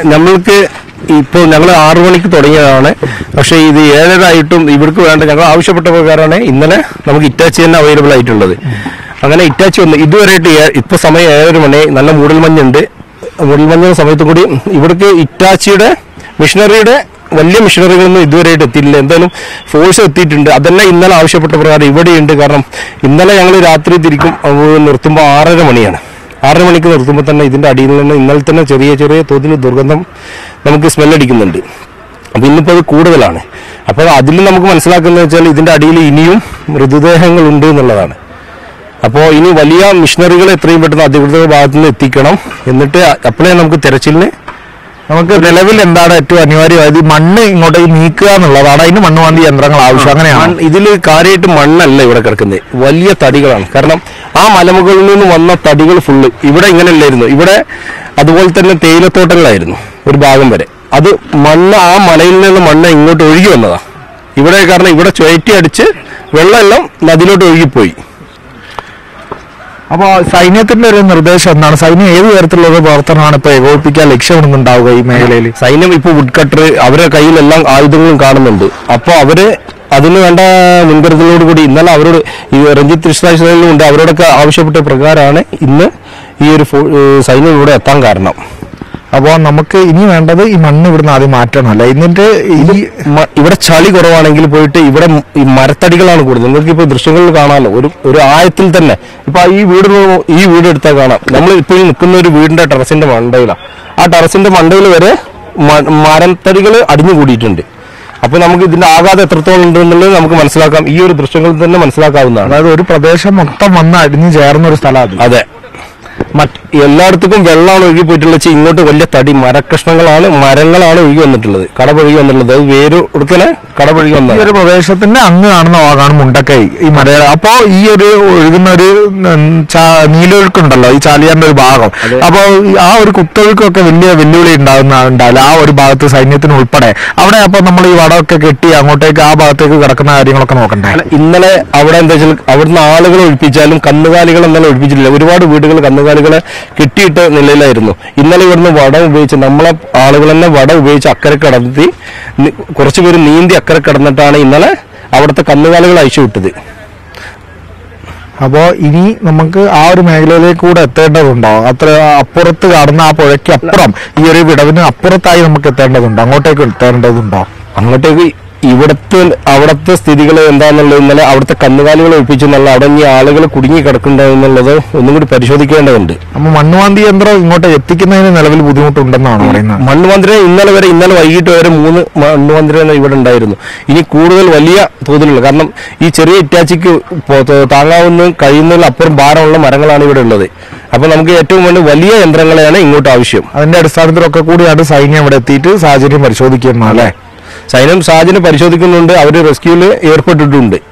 നമ്മൾക്ക് ഇപ്പോൾ ഞങ്ങൾ ആറു മണിക്ക് തുടങ്ങിയതാണ് പക്ഷേ ഇത് ഏഴര ആയിട്ടും ഇവർക്ക് വേണ്ട ഞങ്ങൾ ആവശ്യപ്പെട്ട പ്രകാരമാണ് ഇന്നലെ നമുക്ക് ഇറ്റാച്ചി തന്നെ അവൈലബിൾ ആയിട്ടുള്ളത് അങ്ങനെ ഇറ്റാച്ചി വന്ന് ഇതുവരെയായിട്ട് ഏ- ഇപ്പൊ സമയം ഏഴര മണി നല്ല മൂടൽമഞ്ഞുണ്ട് മൂടൽമഞ്ഞ സമയത്തും കൂടി ഇവിടേക്ക് ഇറ്റാച്ചിയുടെ മിഷനറിയുടെ വലിയ മിഷനറികളൊന്നും ഇതുവരെയായിട്ട് എത്തിയില്ല എന്തായാലും ഫോഴ്സ് എത്തിയിട്ടുണ്ട് അതെല്ലാം ഇന്നലെ ആവശ്യപ്പെട്ട പ്രകാരം ഇവിടെയുണ്ട് കാരണം ഇന്നലെ ഞങ്ങൾ രാത്രി തിരിക്കും അത് നിർത്തുമ്പോൾ ആറര മണിയാണ് ആറര മണിക്ക് നിർത്തുമ്പോൾ തന്നെ ഇതിന്റെ അടിയിൽ നിന്ന് ഇന്നലെ തന്നെ ചെറിയ ചെറിയ തോതിൽ ദുർഗന്ധം നമുക്ക് സ്മെല്ലടിക്കുന്നുണ്ട് അപ്പൊ ഇന്നിപ്പോൾ അത് കൂടുതലാണ് അപ്പോൾ അതിൽ നമുക്ക് മനസ്സിലാക്കുന്നത് വെച്ചാൽ ഇതിന്റെ അടിയിൽ ഇനിയും മൃതദേഹങ്ങൾ ഉണ്ട് എന്നുള്ളതാണ് അപ്പോൾ ഇനി വലിയ മിഷനറികൾ എത്രയും പെട്ടെന്ന് അധികൃതരുടെ ഭാഗത്തു നിന്ന് എത്തിക്കണം എന്നിട്ട് അപ്പോഴേ നമുക്ക് തെരച്ചിലിന് നമുക്ക് നിലവിൽ എന്താണ് ഏറ്റവും അനിവാര്യമായത് ഈ മണ്ണ് ഇങ്ങോട്ടേക്ക് നീക്കുക എന്നുള്ളതാണ് അതിന് മണ്ണ് മാന്തി യന്ത്രങ്ങൾ ആവശ്യം അങ്ങനെയാണ് ഇതിൽ കാര്യമായിട്ട് മണ്ണല്ല ഇവിടെ കിടക്കുന്നത് വലിയ തടികളാണ് കാരണം ആ മലമുകളിൽ നിന്ന് വന്ന തടികൾ ഫുള്ള് ഇവിടെ ഇങ്ങനെയല്ലായിരുന്നു ഇവിടെ അതുപോലെ തന്നെ തേയിലത്തോട്ടങ്ങളായിരുന്നു ഒരു ഭാഗം വരെ അത് മണ്ണ് ആ മലയിൽ നിന്ന് മണ്ണ് ഇങ്ങോട്ട് ഒഴുകി വന്നതാ ഇവിടെ കാരണം ഇവിടെ ചുഴറ്റി അടിച്ച് വെള്ളമെല്ലാം നദിയിലോട്ട് ഒഴുകിപ്പോയി അപ്പോൾ സൈന്യത്തിന്റെ ഒരു നിർദ്ദേശം എന്താണ് സൈന്യം ഏത് തരത്തിലുള്ള ഒരു പ്രവർത്തനമാണ് ഇപ്പൊ ഏകോപിപ്പിക്കാൻ ലക്ഷ്യമിടുന്നുണ്ടാവുക ഈ മേഖലയിൽ സൈന്യം ഇപ്പോൾ വുഡ് കട്ടർ അവരുടെ കയ്യിലെല്ലാം ആയുധങ്ങളും കാണുന്നുണ്ട് അപ്പോൾ അവര് അതിന് വേണ്ട മുൻകരുതലോട് കൂടി ഇന്നലെ അവരോട് ഈ രഞ്ജിത്ത് കൃഷ്ണാശ്രയിലും ഉണ്ട് അവരോടൊക്കെ ആവശ്യപ്പെട്ട പ്രകാരമാണ് ഇന്ന് ഈ ഒരു ഫോ- ഏഹ് സൈന്യം ഇവിടെ എത്താൻ കാരണം അപ്പോൾ നമുക്ക് ഇനി വേണ്ടത് ഈ മണ്ണ് ഇവിടുന്ന് ആദ്യം മാറ്റണം അല്ല എന്നിട്ട് ഈ മ- ഇവിടെ ചളി കുറവാണെങ്കിൽ പോയിട്ട് ഇവിടെ മ- ഈ മരത്തടികളാണ് കൂടുതൽ നിങ്ങൾക്ക് ഇപ്പോൾ ദൃശ്യങ്ങളിൽ കാണാമല്ലോ ഒരു ഒരു ആയത്തിൽ തന്നെ ഇപ്പൊ ഈ വീട് നോ- ഈ വീട് എടുത്താൽ കാണാം നമ്മൾ ഇപ്പോൾ ഈ നിൽക്കുന്ന ഒരു വീടിന്റെ ടെറസിന്റെ മണ്ടയിലാണ് ആ ടെറസിന്റെ മണ്ടയിൽ വരെ മ- മരത്തടികൾ അടിഞ്ഞു കൂടിയിട്ടുണ്ട് അപ്പൊ നമുക്ക് ഇതിന്റെ ആഘാതം എത്രത്തോളം ഉണ്ട് എന്നുള്ളത് നമുക്ക് മനസ്സിലാക്കാം ഈ ഒരു ദൃശ്യങ്ങളിൽ തന്നെ മനസ്സിലാക്കാവുന്നതാണ് അതായത് ഒരു പ്രദേശം മൊത്തം വന്ന് അടിഞ്ഞു ചേർന്ന ഒരു സ്ഥലം അത് അതെ മറ്റ് എല്ലായിടത്തേക്കും വെള്ളമാണ് ഒഴുകി പോയിട്ടുള്ളത് വെച്ചാൽ ഇങ്ങോട്ട് വലിയ തടി മരക്കഷ്ണങ്ങളാണ് മരങ്ങളാണ് ഒഴുകി വന്നിട്ടുള്ളത് കടപൊഴുകി വന്നിട്ടുള്ളത് അത് വേര് കൊടുക്കനെ കടപൊഴുകി ഈ വന്നത് ഒരു പ്രദേശത്തിന്റെ അങ്ങ് കാണുന്ന ഭാഗമാണ് മുണ്ടക്കൈ ഈ മലയാളം അപ്പോ ഈ ഒരു ഒഴുകുന്ന ഒരു ഉം, ചാ- നീലൊഴുക്കുണ്ടല്ലോ ഈ ചാലിയാറിന്റെ ഒരു ഭാഗം അപ്പോ ഈ ആ ഒരു കുത്തൊഴുക്കൊക്കെ വലിയ വെല്ലുവിളി ഉണ്ടാകുന്ന ഉണ്ടാവില്ല ആ ഒരു ഭാഗത്ത് സൈന്യത്തിന് ഉൾപ്പെടെ അവിടെ അപ്പൊ നമ്മൾ ഈ വടമൊക്കെ കെട്ടി അങ്ങോട്ടേക്ക് ആ ഭാഗത്തേക്ക് കിടക്കുന്ന കാര്യങ്ങളൊക്കെ നോക്കണ്ടേ അല്ല, ഇന്നലെ അവിടെ എന്താ വെച്ചാൽ അവിടുന്ന് ആളുകളെ ഒഴിപ്പിച്ചാലും കന്നുകാലികൾ എന്നാലും ഒഴിപ്പിച്ചിട്ടില്ല ഒരുപാട് വീടുകൾ കന്നുകാലികളെ കെട്ടിയിട്ട നിലയിലായിരുന്നു ഇന്നലെ ഇവിടുന്ന് വടം ഉപയോഗിച്ച് നമ്മളെ ആളുകൾ തന്നെ വടം ഉപയോഗിച്ച് അക്കരെ കടത്തി നി- കുറച്ച് പേര് നീന്തി അക്കരെ കിടന്നിട്ടാണ് ഇന്നലെ അവിടുത്തെ കന്നുകാലികൾ അയച്ചു വിട്ടത് അപ്പോ ഇനി നമുക്ക് ആ ഒരു മേഖലയിലേക്ക് കൂടെ എത്തേണ്ടതുണ്ടോ അത്ര അപ്പുറത്ത് കാണുന്ന ആ പുഴയ്ക്ക് അപ്പുറം ഈ ഒരു വിടവിന് അപ്പുറത്തായി നമുക്ക് എത്തേണ്ടതുണ്ടോ അങ്ങോട്ടേക്ക് എത്തേണ്ടതുണ്ടോ അങ്ങോട്ടേക്ക് ഇവിടുത്തെ അവിടുത്തെ സ്ഥിതികൾ എന്താണെന്നുള്ളത് ഇന്നലെ അവിടുത്തെ കന്നുകാലികൾ ഒഴിപ്പിച്ചു എന്നുള്ള അവിടെ ഇനി ആളുകൾ കുടുങ്ങി കിടക്കുന്നുണ്ടോ എന്നുള്ളത് ഒന്നും കൂടി പരിശോധിക്കേണ്ടതുണ്ട് അപ്പൊ മണ്ണുമാന്തി യന്ത്രം ഇങ്ങോട്ട് എത്തിക്കുന്നതിന് നിലവിൽ ബുദ്ധിമുട്ടുണ്ടെന്നാണ് പറയുന്നത് മണ്ണുമന്ദിരം ഇന്നലെ വരെ ഇന്നലെ വൈകിട്ട് വരെ മൂന്ന് മണ്ണുമന്ദിരം ഇവിടെ ഉണ്ടായിരുന്നു ഇനി കൂടുതൽ വലിയ തോതിലുള്ള കാരണം ഈ ചെറിയ ഇറ്റാച്ചിക്ക് പോ- ത- താങ്ങാവുന്ന കഴിയുന്നതിൽ അപ്പുറം ഭാരമുള്ള മരങ്ങളാണ് ഇവിടെ ഉള്ളത് അപ്പൊ നമുക്ക് ഏറ്റവും വേണ്ടി വലിയ യന്ത്രങ്ങളെയാണ് ഇങ്ങോട്ട് ആവശ്യം അതിന്റെ അടിസ്ഥാനത്തിലൊക്കെ കൂടിയാണ് സൈന്യം ഇവിടെ എത്തിയിട്ട് സാഹചര്യം പരിശോധിക്കുന്നത് അല്ലേ സൈന്യം സാഹചര്യം പരിശോധിക്കുന്നുണ്ട് അവർ റെസ്ക്യൂവിൽ ഏർപ്പെട്ടിട്ടുണ്ട്